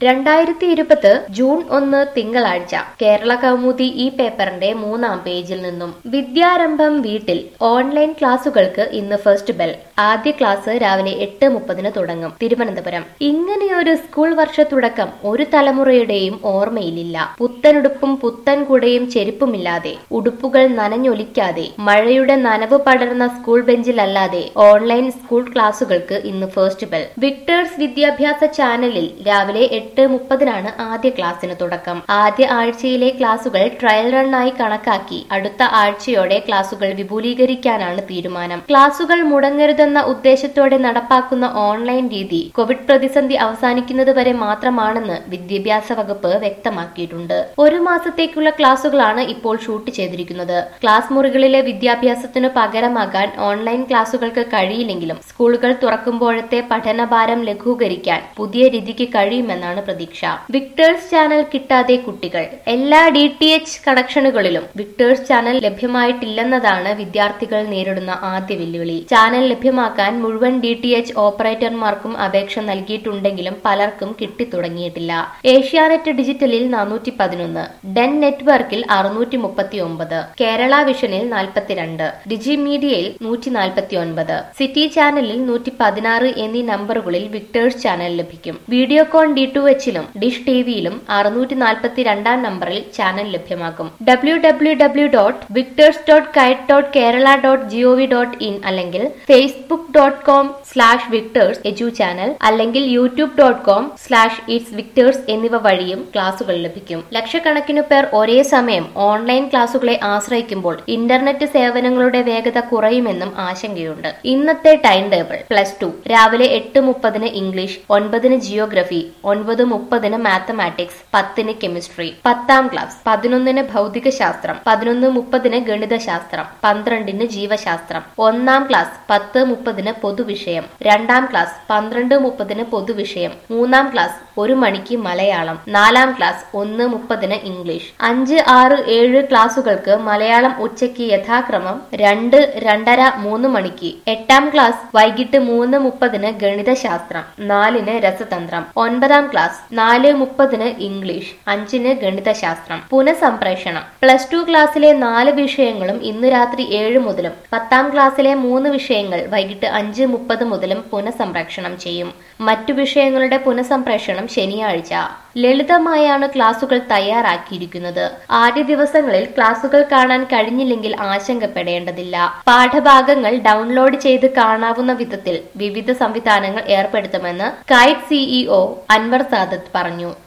രണ്ടായിരത്തി ഇരുപത് ജൂൺ ഒന്ന് തിങ്കളാഴ്ച കേരള കൗമുദി ഈ പേപ്പറിന്റെ മൂന്നാം പേജിൽ നിന്നും വിദ്യാരംഭം വീട്ടിൽ ഓൺലൈൻ ക്ലാസുകൾക്ക് ഇന്ന് ഫസ്റ്റ് ബെൽ ആദ്യ ക്ലാസ് രാവിലെ എട്ട് മുപ്പതിന് തുടങ്ങും തിരുവനന്തപുരം ഇങ്ങനെയൊരു സ്കൂൾ വർഷ തുടക്കം ഒരു തലമുറയുടെയും ഓർമ്മയിലില്ല പുത്തനുടുപ്പും പുത്തൻ കുടയും ചെരുപ്പുമില്ലാതെ ഉടുപ്പുകൾ നനഞ്ഞൊലിക്കാതെ മഴയുടെ നനവ് പടർന്ന സ്കൂൾ ബെഞ്ചിലല്ലാതെ ഓൺലൈൻ സ്കൂൾ ക്ലാസുകൾക്ക് ഇന്ന് ഫസ്റ്റ് ബെൽ വിക്ടേഴ്സ് വിദ്യാഭ്യാസ ചാനലിൽ രാവിലെ എട്ട് മുപ്പതിനാണ് ആദ്യ ക്ലാസ്സിന് തുടക്കം ആദ്യ ആഴ്ചയിലെ ക്ലാസുകൾ ട്രയൽ റണ്ണായി കണക്കാക്കി അടുത്ത ആഴ്ചയോടെ ക്ലാസുകൾ വിപുലീകരിക്കാനാണ് തീരുമാനം ക്ലാസുകൾ മുടങ്ങരുതെന്ന ഉദ്ദേശത്തോടെ നടപ്പാക്കുന്ന ഓൺലൈൻ രീതി കോവിഡ് പ്രതിസന്ധി അവസാനിക്കുന്നതുവരെ മാത്രമാണെന്ന് വിദ്യാഭ്യാസ വകുപ്പ് വ്യക്തമാക്കിയിട്ടുണ്ട് ഒരു മാസത്തേക്കുള്ള ക്ലാസുകളാണ് ഇപ്പോൾ ഷൂട്ട് ചെയ്തിരിക്കുന്നത് ക്ലാസ് മുറികളിലെ വിദ്യാഭ്യാസത്തിനു പകരമാകാൻ ഓൺലൈൻ ക്ലാസുകൾക്ക് കഴിയില്ലെങ്കിലും സ്കൂളുകൾ തുറക്കുമ്പോഴത്തെ പഠനഭാരം ലഘൂകരിക്കാൻ പുതിയ രീതിക്ക് കഴിയുമെന്നാണ് പ്രതീക്ഷ വിക്ടേഴ്സ് ചാനൽ കിട്ടാതെ കുട്ടികൾ എല്ലാ ഡി ടി എച്ച് കണക്ഷനുകളിലും വിക്ടേഴ്സ് ചാനൽ ലഭ്യമായിട്ടില്ലെന്നതാണ് വിദ്യാർത്ഥികൾ നേരിടുന്ന ആദ്യ വെല്ലുവിളി ചാനൽ ലഭ്യമാക്കാൻ മുഴുവൻ ഡി ടി എച്ച് ഓപ്പറേറ്റർമാർക്കും അപേക്ഷ നൽകിയിട്ടുണ്ടെങ്കിലും പലർക്കും കിട്ടിത്തുടങ്ങിയിട്ടില്ല ഏഷ്യാനെറ്റ് ഡിജിറ്റലിൽ നാനൂറ്റി പതിനൊന്ന് ഡെൻ നെറ്റ്വർക്കിൽ അറുന്നൂറ്റി മുപ്പത്തി ഒമ്പത് കേരള വിഷനിൽ നാൽപ്പത്തിരണ്ട് ഡിജി മീഡിയയിൽ നൂറ്റി നാൽപ്പത്തി ഒൻപത് സിറ്റി ചാനലിൽ നൂറ്റി പതിനാറ് എന്നീ നമ്പറുകളിൽ വിക്ടേഴ്സ് ചാനൽ ലഭിക്കും വീഡിയോകോൺ ഡി ടു എച്ചിലും ഡിഷ് ടിവിയിലും അറുന്നൂറ്റി നാൽപ്പത്തി രണ്ടാം നമ്പറിൽ ചാനൽ ലഭ്യമാകും W W W dot Victers dot KITE dot Kerala dot G O V dot in അല്ലെങ്കിൽ Facebook dot com slash Victers edu channel അല്ലെങ്കിൽ YouTube dot com slash it's Victers എന്നിവ വഴിയും ക്ലാസുകൾ ലഭിക്കും ലക്ഷക്കണക്കിന് പേർ ഒരേ സമയം ഓൺലൈൻ ക്ലാസുകളെ ആശ്രയിക്കുമ്പോൾ ഇന്റർനെറ്റ് സേവനങ്ങളുടെ വേഗത കുറയുമെന്നും ആശങ്കയുണ്ട് ഇന്നത്തെ ടൈം ടേബിൾ പ്ലസ് ടു രാവിലെ എട്ട് മുപ്പതിന് ഇംഗ്ലീഷ് ഒൻപതിന് ജിയോഗ്രഫി ഒൻപത് മുപ്പതിന് മാത്തമാറ്റിക്സ് പത്തിന് കെമിസ്ട്രി പത്താം ക്ലാസ് പതിനൊന്നിന് ഭൗതിക ശാസ്ത്രം പതിനൊന്ന് മുപ്പതിന് ഗണിതശാസ്ത്രം പന്ത്രണ്ടിന് ജീവശാസ്ത്രം ഒന്നാം ക്ലാസ് പത്ത് മുപ്പതിന് പൊതുവിഷയം രണ്ടാം ക്ലാസ് പന്ത്രണ്ട് മുപ്പതിന് പൊതുവിഷയം മൂന്നാം ക്ലാസ് ഒരു മണിക്ക് മലയാളം നാലാം ക്ലാസ് ഒന്ന് മുപ്പതിന് ഇംഗ്ലീഷ് അഞ്ച് ആറ് ഏഴ് ക്ലാസുകൾക്ക് മലയാളം ഉച്ചയ്ക്ക് യഥാക്രമം രണ്ട് രണ്ടര മൂന്ന് മണിക്ക് എട്ടാം ക്ലാസ് വൈകിട്ട് മൂന്ന് മുപ്പതിന് ഗണിതശാസ്ത്രം നാലിന് രസതന്ത്രം ഒൻപതാം ക്ലാസ് നാല് മുപ്പതിന് ഇംഗ്ലീഷ് അഞ്ചിന് ഗണിതശാസ്ത്രം പുനഃസംപ്രേഷണം പ്ലസ് ടു ക്ലാസ്സിലെ നാല് വിഷയങ്ങളും ഇന്ന് രാത്രി ഏഴ് മുതലും പത്താം ക്ലാസ്സിലെ മൂന്ന് വിഷയങ്ങൾ വൈകിട്ട് അഞ്ച് മുപ്പത് മുതലും പുനഃസംപ്രേഷണം ചെയ്യും മറ്റു വിഷയങ്ങളുടെ പുനഃസംപ്രേഷണം ശനിയാഴ്ച ലളിതമായാണ് ക്ലാസുകൾ തയ്യാറാക്കിയിരിക്കുന്നത് ആദ്യ ദിവസങ്ങളിൽ ക്ലാസുകൾ കാണാൻ കഴിഞ്ഞില്ലെങ്കിൽ ആശങ്കപ്പെടേണ്ടതില്ല പാഠഭാഗങ്ങൾ ഡൗൺലോഡ് ചെയ്ത് കാണാവുന്ന വിധത്തിൽ വിവിധ സംവിധാനങ്ങൾ ഏർപ്പെടുത്തുമെന്ന് കൈറ്റ് സിഇഒ അൻവർ സാദത്ത് പറഞ്ഞു